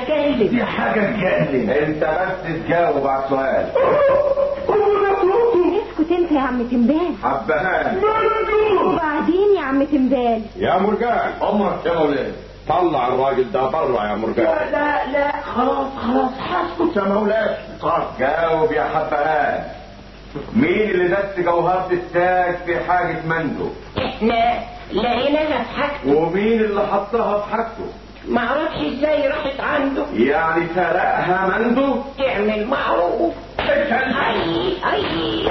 اتكلم دي حاجة تجنن انت بس تجاوب على السؤال اسكت انت يا عم تنبال حبهان وبعدين يا عم تنبال يا مرجان عمرك يا مولاي طلع الراجل ده بره يا مرجان لا لا لا خلاص خلاص هسكت يا مولاي طب جاوب يا حبهان مين اللي دس جوهرة التاج في حاجة مندو احنا لقيناها في حاجته ومين اللي حطها في حاجته معرفش ازاي راحت عنده يعني سرقها مندو تعمل معروف اي اي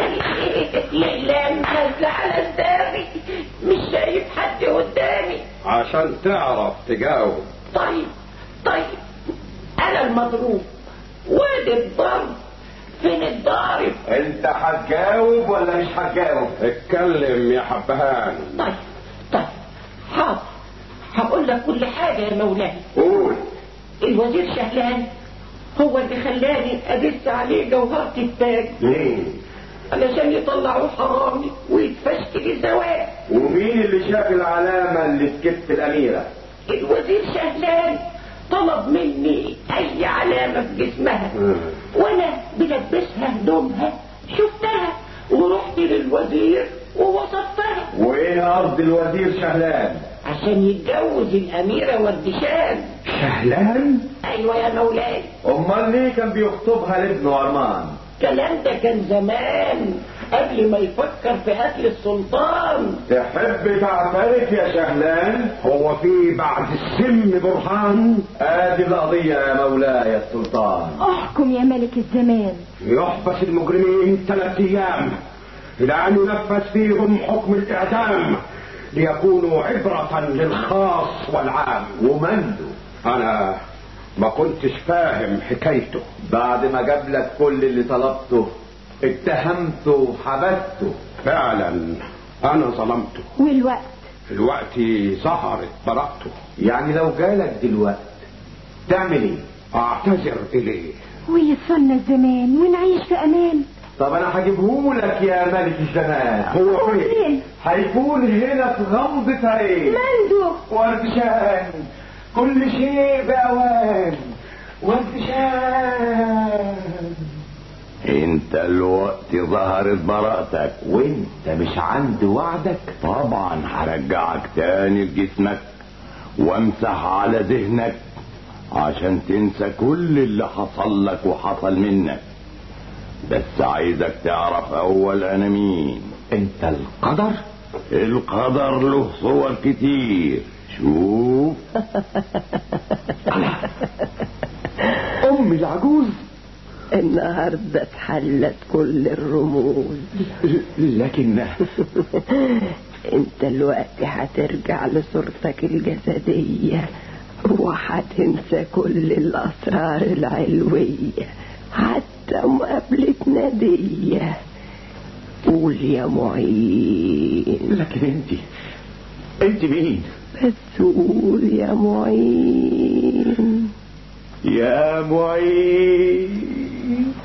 الاقلام نازله على دماغي مش شايف حد قدامي عشان تعرف تجاوب طيب طيب انا المضروب وادي الضرب فين الضارب انت هتجاوب ولا مش هتجاوب اتكلم يا حبهان طيب طيب حاضر هقول لك كل حاجه يا مولاي قول الوزير شهلان هو اللي خلاني ادس عليه جوهرة التاج ليه علشان يطلعوا حرامي ويتفشكل الزواج ومين اللي شاف العلامة اللي في كتف الأميرة الوزير شهلان طلب مني اي علامة في جسمها وانا بلبسها هدومها شفتها ورحت للوزير ووصفتها وايه ارض الوزير شهلان عشان يتجوز الاميرة وردشان شهلان ايوه يا مولاي امال ليه كان بيخطبها لابنه ارمان الكلام ده كان زمان قبل ما يفكر في قتل السلطان تحب تعترف يا شهلان هو في بعد السم برهان ادي القضية يا مولاي يا السلطان احكم يا ملك الزمان يحبس المجرمين ثلاث ايام الى ان ينفذ فيهم حكم الاعدام ليكونوا عبرة للخاص والعام ومندو انا ما كنتش فاهم حكايته بعد ما جاب لك كل اللي طلبته اتهمته وحبسته فعلا انا ظلمته والوقت في الوقت ظهرت براءته يعني لو جالك دلوقتي تعمل ايه اعتذر اليه ويصلنا الزمان ونعيش في امان طب انا هجيبهولك يا ملك الزمان هو فين فين هيكون هنا في غمضة عين مندو وردشان كل شيء بأوان وردشان انت الوقت ظهرت براءتك وانت مش عند وعدك طبعا هرجعك تاني لجسمك وامسح على ذهنك عشان تنسى كل اللي حصل لك وحصل منك بس عايزك تعرف اول انا مين انت القدر القدر له صور كتير شوف ام العجوز النهاردة اتحلت كل الرموز لكن انت الوقت هترجع لصورتك الجسدية وهتنسى كل الأسرار العلوية حتى مقابلتنا دي قول يا معين لكن انت انت مين بس قول يا معين يا معين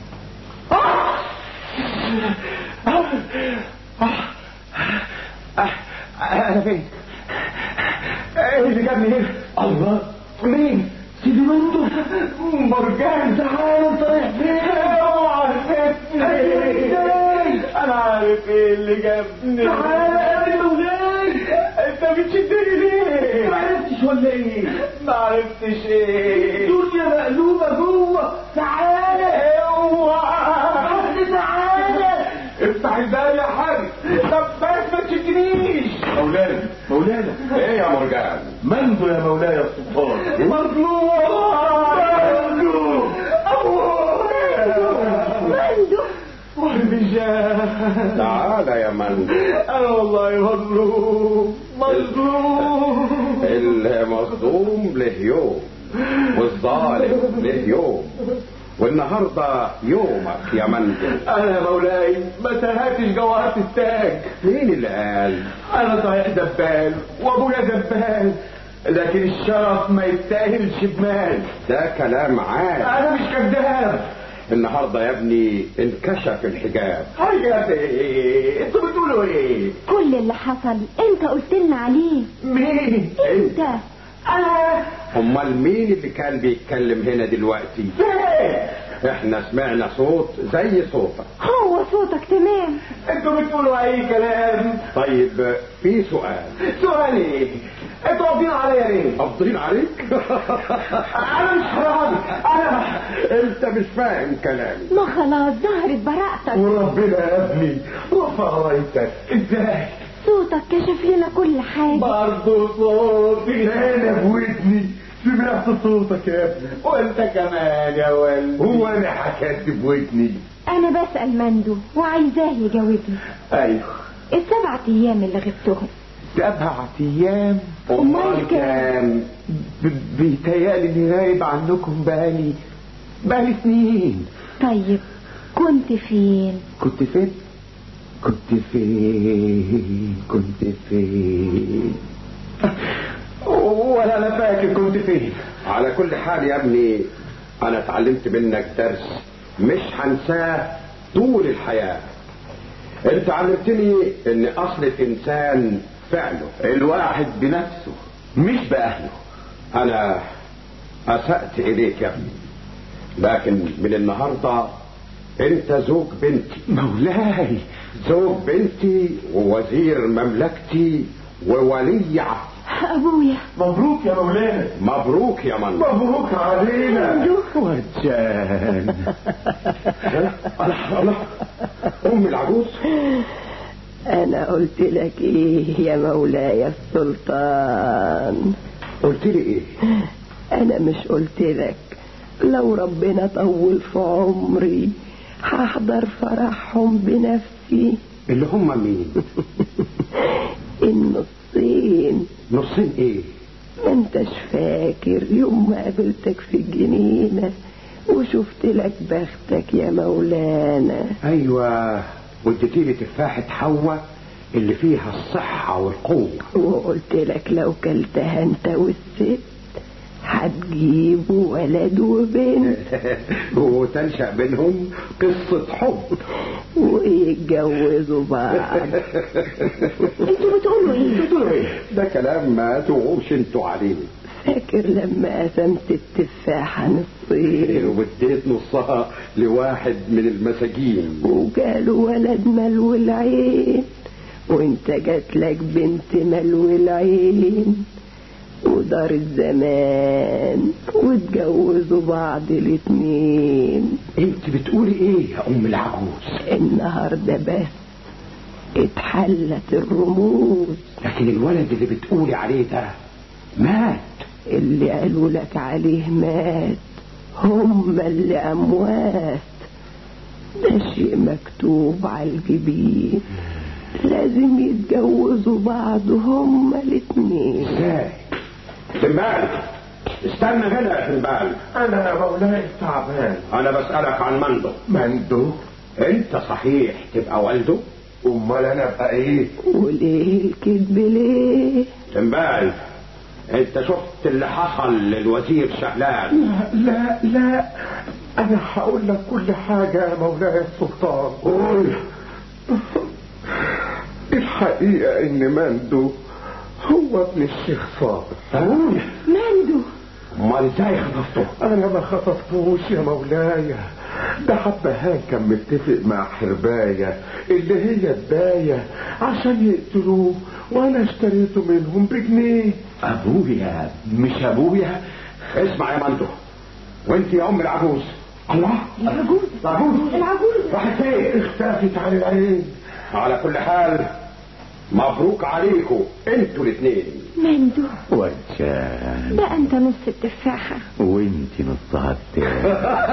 انا فين ايه اللي جابني هنا الله مين سيدي مندو مرجان تعال انت رايح فين اوعى انا عارف ايه اللي جابني تعال يا مولاي انت بتشدني ليه ما عرفتش ولا ايه ما عرفتش ايه الدنيا مقلوبه جوه تعالى اوعى تعالى افتح الباب يا حاج طب بس ما تشدنيش مولانا مولانا ايه يا مرجان مندو يا مولاي السلطان مظلوم مظلوم مندو والرجال تعال يا من انا والله مظلوم مظلوم المظلوم له يوم والظالم له يوم والنهارده يومك يا منزل انا يا مولاي ما سرقتش جوهرة التاج مين اللي قال انا صحيح دبال وابويا دبال لكن الشرف ما يستاهلش بمال ده كلام عام انا مش كذاب النهارده يا ابني انكشف الحجاب حاجة ايه انتوا بتقولوا ايه كل اللي حصل انت قلت لنا عليه مين انت انا امال مين اللي كان بيتكلم هنا دلوقتي احنا سمعنا صوت زي صوتك هو صوتك تمام انتوا بتقولوا اي كلام طيب في سؤال سؤال ايه انتوا قابضين عليا ليه قابضين عليك انا مش حرامي انا انت مش فاهم كلامي ما خلاص ظهرت براءتك وربنا يا ابني رفع رايتك ازاي صوتك كشف لنا كل حاجة برضه صوتي انا بودني سمعت صوتك يا ابني وانت كمان يا ولد هو انا حكيت بودني أنا بسأل مندو وعايزاه يجاوبني ايوه السبعة أيام اللي غبتهم سبعة ايام أمال كام؟ ب- بيتهيألي اني غايب عنكم بقالي بقالي سنين طيب كنت فين كنت فين؟ كنت فين؟ كنت فين؟ ولا انا فاكر كنت فين؟ على كل حال يا ابني انا اتعلمت منك درس مش هنساه طول الحياة انت علمتني ان اصل الانسان فعله الواحد بنفسه مش بأهله انا اسأت اليك يا ابني لكن من النهاردة انت زوج بنتي مولاي زوج بنتي ووزير مملكتي وولي عهد أبويا مبروك يا مولانا مبروك يا من مبروك علينا مندو وجان الله الله ام العجوز أنا قلت لك إيه يا مولاي السلطان قلت لي ايه أنا مش قلت لك لو ربنا طول في عمري هحضر فرحهم بنفسي اللي هم مين النصين نصين ايه ما انتش فاكر يوم ما قابلتك في الجنينة وشفت لك بختك يا مولانا ايوه واديتي لي تفاحة حواء اللي فيها الصحة والقوة وقلت لك لو كلتها انت والست هتجيبوا ولد وبنت وتنشأ بينهم قصة حب ويتجوزوا بعض انتوا بتقولوا ايه بتقولوا ايه؟ ده كلام ما توعوش انتوا عليه فاكر لما قسمت التفاحة نصين واديت نصها لواحد من المساجين وقالوا ولد ملو العين وانت جات لك بنت ملو العين ودار الزمان واتجوزوا بعض الاتنين انت بتقولي ايه يا ام العجوز النهارده بس اتحلت الرموز لكن الولد اللي بتقولي عليه ده مات اللي قالوا لك عليه مات هم اللي أموات ده شيء مكتوب على الجبين لازم يتجوزوا بعض هما الاتنين ازاي تنبال استنى هنا يا تنبال انا يا مولاي تعبان انا بسألك عن مندو مندو انت صحيح تبقى والده امال انا ابقى ايه وليه الكذب ليه تنبال انت شفت اللي حصل للوزير شهلان لا لا انا هقول لك كل حاجة يا مولاي السلطان قول الحقيقة ان مندو هو ابن الشيخ صابر قول مندو امال ازاي خطفته انا ما خطفتوش يا مولاي ده حبهان كان متفق مع حرباية اللي هي الداية عشان يقتلوه وانا اشتريته منهم بجنيه ابويا مش ابويا اسمع يا مندو وانت يا ام العجوز الله العجوز العجوز العجوز راحت فين اختفت عن العين على كل حال مبروك عليكم انتوا الاثنين مندو وجان ده انت نص التفاحة وانت نصها التاني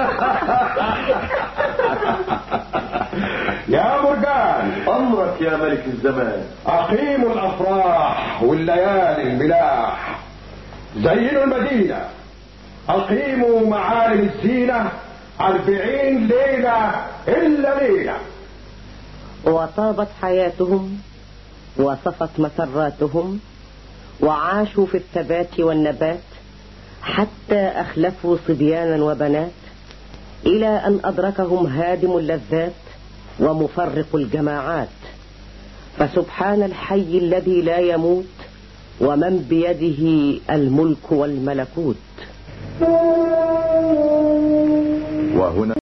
يا مرجان امرك يا ملك الزمان اقيموا الافراح والليالي الملاح زينوا المدينة اقيموا معالم الزينة أربعين ليلة إلا ليلة وطابت حياتهم وصفت مسراتهم وعاشوا في الثبات والنبات حتى أخلفوا صبيانا وبنات إلى أن أدركهم هادم اللذات ومفرق الجماعات فسبحان الحي الذي لا يموت ومن بيده الملك والملكوت وهنا